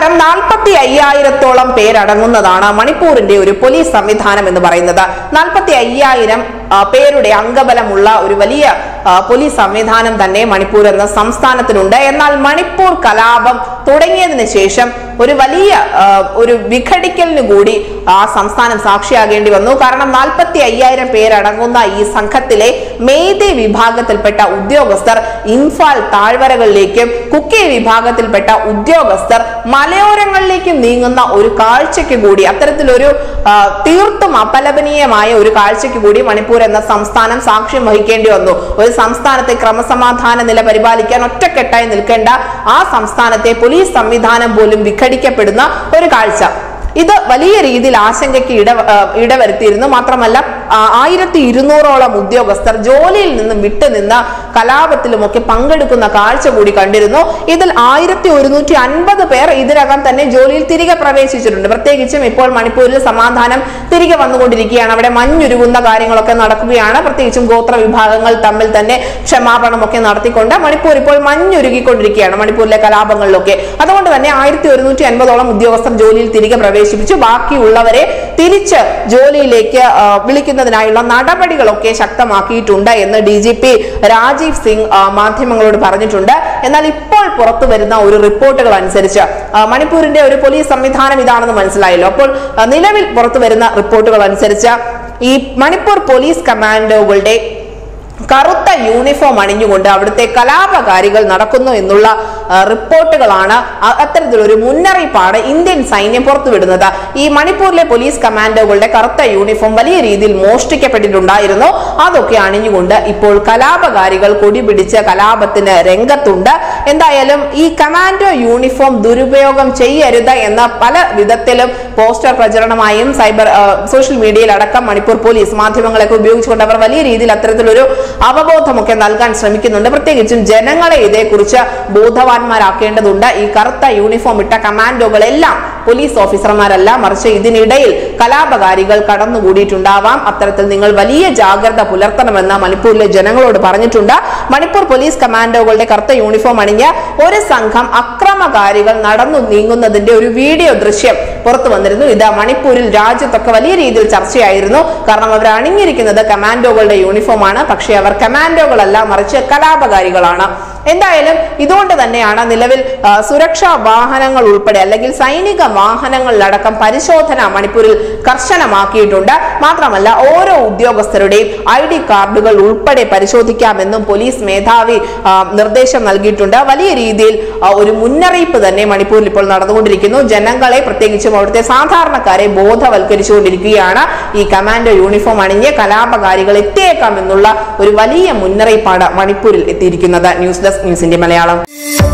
പ്രകാരം നാൽപ്പത്തി അയ്യായിരത്തോളം പേരടങ്ങുന്നതാണ് മണിപ്പൂരിന്റെ ഒരു പോലീസ് സംവിധാനം എന്ന് പറയുന്നത് നാൽപ്പത്തി അയ്യായിരം ആ, പേരുടെ അംഗബലമുള്ള ഒരു വലിയ ആ, പോലീസ് സംവിധാനം തന്നെ മണിപ്പൂർ എന്ന സംസ്ഥാനത്തിനുണ്ട് എന്നാൽ മണിപ്പൂർ കലാപം തുടങ്ങിയതിന് ശേഷം ഒരു വലിയ ആ, ഒരു വിഘടിക്കലിന് കൂടി ആ സംസ്ഥാനം സാക്ഷിയാകേണ്ടി വന്നു കാരണം നാൽപ്പത്തി അയ്യായിരം പേരടങ്ങുന്ന ഈ സംഘത്തിലെ മേധി വിഭാഗത്തിൽപ്പെട്ട ഉദ്യോഗസ്ഥർ ഇംഫാൽ താഴ്വരകളിലേക്കും കുക്കി വിഭാഗത്തിൽപ്പെട്ട ഉദ്യോഗസ്ഥർ മലയോരങ്ങളിലേക്കും നീങ്ങുന്ന ഒരു കാഴ്ചയ്ക്ക് കൂടി അത്തരത്തിലൊരു ആ, തീർത്തും അപലപനീയമായ ഒരു കാഴ്ചയ്ക്ക് കൂടി മണിപ്പൂർ എന്ന സംസ്ഥാനം സാക്ഷ്യം വഹിക്കേണ്ടി വന്നു ഒരു സംസ്ഥാനത്തെ ക്രമസമാധാന നില പരിപാലിക്കാൻ ഒറ്റക്കെട്ടായി നിൽക്കേണ്ട ആ സംസ്ഥാനത്തെ പോലീസ് സംവിധാനം പോലും വിഘടിക്കപ്പെടുന്ന ഒരു കാഴ്ച ഇത് വലിയ രീതിയിൽ ആശങ്കയ്ക്ക് ഇട ആ, ഇടവരുത്തിയിരുന്നു മാത്രമല്ല ആ, ആയിരത്തി ഇരുന്നൂറോളം ഉദ്യോഗസ്ഥർ ജോലിയിൽ നിന്നും വിട്ടുനിന്ന് കലാപത്തിലുമൊക്കെ പങ്കെടുക്കുന്ന കാഴ്ച കൂടി കണ്ടിരുന്നു ഇതിൽ ആയിരത്തി ഒരുന്നൂറ്റി അൻപത് പേർ ഇതിനകം തന്നെ ജോലിയിൽ തിരികെ പ്രവേശിച്ചിട്ടുണ്ട് പ്രത്യേകിച്ചും ഇപ്പോൾ മണിപ്പൂരിൽ സമാധാനം തിരികെ വന്നുകൊണ്ടിരിക്കുകയാണ് അവിടെ മഞ്ഞുരുകുന്ന കാര്യങ്ങളൊക്കെ നടക്കുകയാണ് പ്രത്യേകിച്ചും ഗോത്ര വിഭാഗങ്ങൾ തമ്മിൽ തന്നെ ക്ഷമാപണമൊക്കെ നടത്തിക്കൊണ്ട് മണിപ്പൂർ ഇപ്പോൾ മഞ്ഞുരുകിക്കൊണ്ടിരിക്കുകയാണ് മണിപ്പൂരിലെ കലാപങ്ങളിലൊക്കെ അതുകൊണ്ട് തന്നെ ആയിരത്തി ഒരുന്നൂറ്റി അൻപതോളം ഉദ്യോഗസ്ഥർ ജോലിയിൽ തിരികെ പ്രവേശിപ്പിച്ചു ബാക്കിയുള്ളവരെ തിരിച്ച് ജോലിയിലേക്ക് ആ, വിളിക്കുന്നതിനായുള്ള നടപടികളൊക്കെ ശക്തമാക്കിയിട്ടുണ്ട് എന്ന് D G P Rajeev Singh ആ, മാധ്യമങ്ങളോട് പറഞ്ഞിട്ടുണ്ട് എന്നാൽ ഇപ്പോൾ പുറത്തു വരുന്ന ഒരു റിപ്പോർട്ടുകൾ അനുസരിച്ച് ആ, മണിപ്പൂരിന്റെ ഒരു പോലീസ് സംവിധാനം ഇതാണെന്ന് മനസ്സിലായല്ലോ അപ്പോൾ ആ, നിലവിൽ പുറത്തു വരുന്ന റിപ്പോർട്ടുകൾ അനുസരിച്ച് ഈ മണിപ്പൂർ പോലീസ് കമാൻഡോകളുടെ കറുത്ത യൂണിഫോം അണിഞ്ഞുകൊണ്ട് അവിടുത്തെ കലാപകാരികൾ നടക്കുന്നു എന്നുള്ള ആ, റിപ്പോർട്ടുകളാണ് അ- അത്തരത്തിലൊരു മുന്നറിയിപ്പാണ് ഇന്ത്യൻ സൈന്യം പുറത്തുവിടുന്നത് ഈ മണിപ്പൂരിലെ പോലീസ് കമാൻഡോകളുടെ കറുത്ത യൂണിഫോം വലിയ രീതിയിൽ മോഷ്ടിക്കപ്പെട്ടിട്ടുണ്ടായിരുന്നു അതൊക്കെ അണിഞ്ഞുകൊണ്ട് ഇപ്പോൾ കലാപകാരികൾ കൊടി പിടിച്ച് കലാപത്തിന് രംഗത്തുണ്ട് എന്തായാലും ഈ കമാൻഡോ യൂണിഫോം ദുരുപയോഗം ചെയ്യരുത് എന്ന പല വിധത്തിലും പോസ്റ്റർ പ്രചരണമായും സൈബർ ആ, സോഷ്യൽ മീഡിയയിൽ അടക്കം മണിപ്പൂർ പോലീസ് മാധ്യമങ്ങളൊക്കെ ഉപയോഗിച്ചുകൊണ്ട് അവർ വലിയ രീതിയിൽ അത്തരത്തിലൊരു അവബോധമൊക്കെ നൽകാൻ ശ്രമിക്കുന്നുണ്ട് പ്രത്യേകിച്ചും ജനങ്ങളെ ഇതേക്കുറിച്ച് ബോധവാന്മാരാക്കേണ്ടതുണ്ട് ഈ കറുത്ത യൂണിഫോം ഇട്ട കമാൻഡോകളെല്ലാം പോലീസ് ഓഫീസർമാരല്ല മറിച്ച് ഇതിനിടയിൽ കലാപകാരികൾ കടന്നുകൂടിയിട്ടുണ്ടാവാം അത്തരത്തിൽ നിങ്ങൾ വലിയ ജാഗ്രത പുലർത്തണമെന്ന് മണിപ്പൂരിലെ ജനങ്ങളോട് പറഞ്ഞിട്ടുണ്ട് മണിപ്പൂർ പോലീസ് കമാൻഡോകളുടെ കറുത്ത യൂണിഫോം അണിഞ്ഞ് ഒരു സംഘം അക്രമകാരികൾ നടന്നു നീങ്ങുന്നതിന്റെ ഒരു വീഡിയോ ദൃശ്യം പുറത്തു വന്നിരുന്നു ഇത് മണിപ്പൂരിൽ രാജ്യത്തൊക്കെ വലിയ രീതിയിൽ ചർച്ചയായിരുന്നു കാരണം അവർ അണിഞ്ഞിരിക്കുന്നത് കമാൻഡോകളുടെ യൂണിഫോമാണ് പക്ഷേ അവർ കമാൻഡോകളല്ല മറിച്ച് കലാപകാരികളാണ് എന്തായാലും ഇതുകൊണ്ട് തന്നെയാണ് നിലവിൽ ആ, സുരക്ഷാ വാഹനങ്ങൾ ഉൾപ്പെടെ അല്ലെങ്കിൽ സൈനിക വാഹനങ്ങളിലടക്കം പരിശോധന മണിപ്പൂരിൽ കർശനമാക്കിയിട്ടുണ്ട് മാത്രമല്ല ഓരോ ഉദ്യോഗസ്ഥരുടെയും ഐ ഡി കാർഡുകൾ ഉൾപ്പെടെ പരിശോധിക്കാമെന്നും പോലീസ് മേധാവി ആ, നിർദ്ദേശം നൽകിയിട്ടുണ്ട് വലിയ രീതിയിൽ ആ, ഒരു മുന്നറിയിപ്പ് തന്നെ മണിപ്പൂരിൽ ഇപ്പോൾ നടന്നുകൊണ്ടിരിക്കുന്നു ജനങ്ങളെ പ്രത്യേകിച്ചും അവിടുത്തെ സാധാരണക്കാരെ ബോധവൽക്കരിച്ചുകൊണ്ടിരിക്കുകയാണ് ഈ കമാൻഡോ യൂണിഫോം അണിഞ്ഞ് കലാപകാരികൾ എത്തിയേക്കാം എന്നുള്ള ഒരു വലിയ മുന്നറിയിപ്പാണ് മണിപ്പൂരിൽ എത്തിയിരിക്കുന്നത് ന്യൂസ് ഡെസ്ക് ന്യൂസിന്റെ മലയാളം